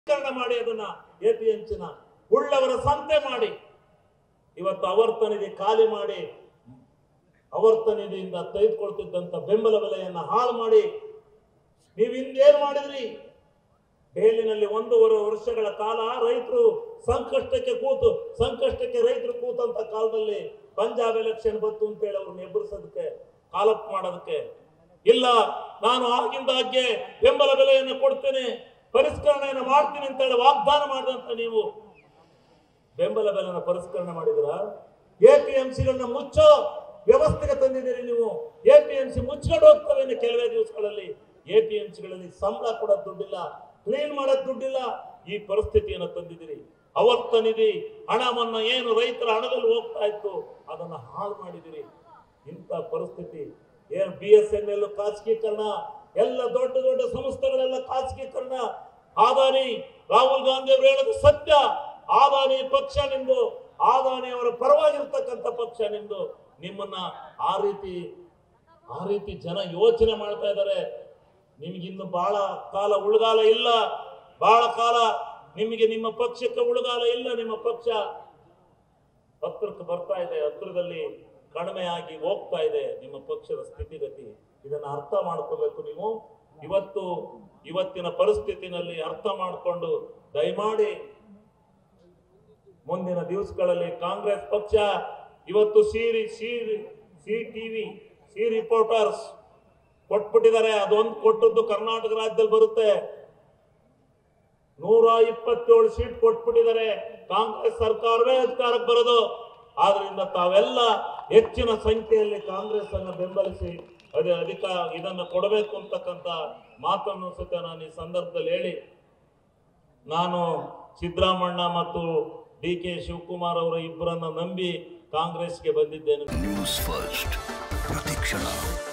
ಸಂಸ್ಕರಣ ಮಾಡಿ ಅದನ್ನ ಎಪಿಎಂಸಿನ ಉಳ್ಳವರ ಸಂತೆ ಮಾಡಿ ಇವತ್ತು ಆವರ್ತ ನಿಧಿ ಖಾಲಿ ಮಾಡಿ ಆವರ್ತ ನಿಧಿಯಿಂದ ತೆಗೆದುಕೊಳ್ತಿದ್ದಂತ ಬೆಂಬಲ ಬೆಲೆಯನ್ನ ಹಾಳು ಮಾಡಿ ನೀವು ಹಿಂದೇನ್ ಮಾಡಿದ್ರಿ ಬೇಲಿನಲ್ಲಿ ಒಂದೂವರೆ ವರ್ಷಗಳ ಕಾಲ ರೈತರು ಸಂಕಷ್ಟಕ್ಕೆ ಕೂತು ಸಂಕಷ್ಟಕ್ಕೆ ರೈತರು ಕೂತಂತ ಕಾಲದಲ್ಲಿ ಪಂಜಾಬ್ ಎಲೆಕ್ಷನ್ ಬಂತು ಅಂತೇಳಿ ಅವ್ರನ್ನ ಎಬ್ಬರಿಸೋದಕ್ಕೆ ಕಾಲಪ್ ಮಾಡೋದಕ್ಕೆ ಇಲ್ಲ ನಾನು ಆಗಿಂದಾಗ್ಗೆ ಬೆಂಬಲ ಬೆಲೆಯನ್ನು ಕೊಡ್ತೇನೆ ಪರಿಷ್ಕರಣೆಯನ್ನು ಮಾಡ್ತೀನಿ ಅಂತೇಳಿ ವಾಗ್ದಾನ ಮಾಡಿದಂತ ನೀವು ಬೆಂಬಲ ಬೆಲೆನ ಪರಿಷ್ಕರಣೆ ಮಾಡಿದ್ರ ಎಪಿಎಂಸಿಗಳನ್ನ ಮುಚ್ಚೋ ವ್ಯವಸ್ಥೆಗೆ ತಂದಿದ್ದೀರಿ ನೀವು ಎಪಿಎಂಸಿ ಮುಚ್ಕೊಂಡು ಹೋಗ್ತವೆ ಇನ್ನು ಕೆಲವೇ ದಿವಸಗಳಲ್ಲಿ ಎಪಿಎಂಸಿಗಳಲ್ಲಿ ಸಂಬಳ ಕೊಡೋದ್ ದುಡ್ಡಿಲ್ಲ ಕ್ಲೀನ್ ಮಾಡೋದ್ ದುಡ್ಡಿಲ್ಲ ಈ ಪರಿಸ್ಥಿತಿಯನ್ನು ತಂದಿದ್ದೀರಿ ಅವತ್ತ ನಿಧಿ ಹಣವನ್ನ ಏನು ರೈತರ ಹಣದಲ್ಲಿ ಹೋಗ್ತಾ ಇತ್ತು ಅದನ್ನ ಹಾಳು ಮಾಡಿದಿರಿ ಇಂಥ ಪರಿಸ್ಥಿತಿ ಏನು ಬಿ ಎಸ್ ಎನ್ ಎಲ್ ಖಾಸಗೀಕರಣ ಎಲ್ಲ ದೊಡ್ಡ ದೊಡ್ಡ ಸಂಸ್ಥೆಗಳೆಲ್ಲ ಖಾಸಗೀಕರಣ ಆದಾನಿ ರಾಹುಲ್ ಗಾಂಧಿ ಅವರು ಹೇಳೋದು ಸತ್ಯ ಆದಾನಿ ಪಕ್ಷ ನಿಮ್ದು ಆದಾನಿ ಅವರ ಪರವಾಗಿರ್ತಕ್ಕಂಥ ಪಕ್ಷ ನಿಮ್ದು ನಿಮ್ಮನ್ನ ಆ ರೀತಿ ಆ ರೀತಿ ಜನ ಯೋಚನೆ ಮಾಡ್ತಾ ಇದ್ದಾರೆ ನಿಮ್ಗಿನ್ನು ಬಹಳ ಕಾಲ ಉಳ್ಗಾಲ ಇಲ್ಲ ಬಹಳ ಕಾಲ ನಿಮಗೆ ನಿಮ್ಮ ಪಕ್ಷಕ್ಕೆ ಉಳ್ಗಾಲ ಇಲ್ಲ ನಿಮ್ಮ ಪಕ್ಷ ಹತ್ರಕ್ಕೆ ಬರ್ತಾ ಇದೆ ಹತ್ರದಲ್ಲಿ ಕಡಿಮೆ ಆಗಿ ಹೋಗ್ತಾ ಇದೆ ನಿಮ್ಮ ಪಕ್ಷದ ಸ್ಥಿತಿಗತಿ ಇದನ್ನ ಅರ್ಥ ಮಾಡ್ಕೋಬೇಕು ನೀವು ಇವತ್ತು ಇವತ್ತಿನ ಪರಿಸ್ಥಿತಿನಲ್ಲಿ ಅರ್ಥ ಮಾಡಿಕೊಂಡು ದಯಮಾಡಿ ಮುಂದಿನ ದಿವಸಗಳಲ್ಲಿ ಕಾಂಗ್ರೆಸ್ ಪಕ್ಷ ಇವತ್ತು ಸಿರಿ ಸಿರಿ ಸಿ ಟಿವಿ ಸಿ ರಿಪೋರ್ಟರ್ಸ್ ಕೊಟ್ಬಿಟ್ಟಿದ್ದಾರೆ ಅದೊಂದು ಕೊಟ್ಟದ್ದು ಕರ್ನಾಟಕ ರಾಜ್ಯದಲ್ಲಿ ಬರುತ್ತೆ ನೂರ ಇಪ್ಪತ್ತೇಳು ಸೀಟ್ ಕೊಟ್ಬಿಟ್ಟಿದ್ದಾರೆ ಕಾಂಗ್ರೆಸ್ ಸರ್ಕಾರವೇ ಅಧಿಕಾರಕ್ಕೆ ಬರೋದು ಆದ್ರಿಂದ ತಾವೆಲ್ಲ ಹೆಚ್ಚಿನ ಸಂಖ್ಯೆಯಲ್ಲಿ ಕಾಂಗ್ರೆಸ್ ಅನ್ನು ಬೆಂಬಲಿಸಿ ಅದೇ ಅಧಿಕ ಇದನ್ನು ಕೊಡಬೇಕು ಅಂತಕ್ಕಂಥ ಮಾತನ್ನು ಸಹಿತ ನಾನು ಈ ಸಂದರ್ಭದಲ್ಲಿ ಹೇಳಿ ನಾನು ಸಿದ್ದರಾಮಣ್ಣ ಮತ್ತು ಡಿ ಕೆ ಶಿವಕುಮಾರ್ ಅವರ ಇಬ್ಬರನ್ನ ನಂಬಿ ಕಾಂಗ್ರೆಸ್ಗೆ ಬಂದಿದ್ದೇನೆ ನ್ಯೂಸ್ ಫಸ್ಟ್ ಪ್ರತಿಕ್ಷಣ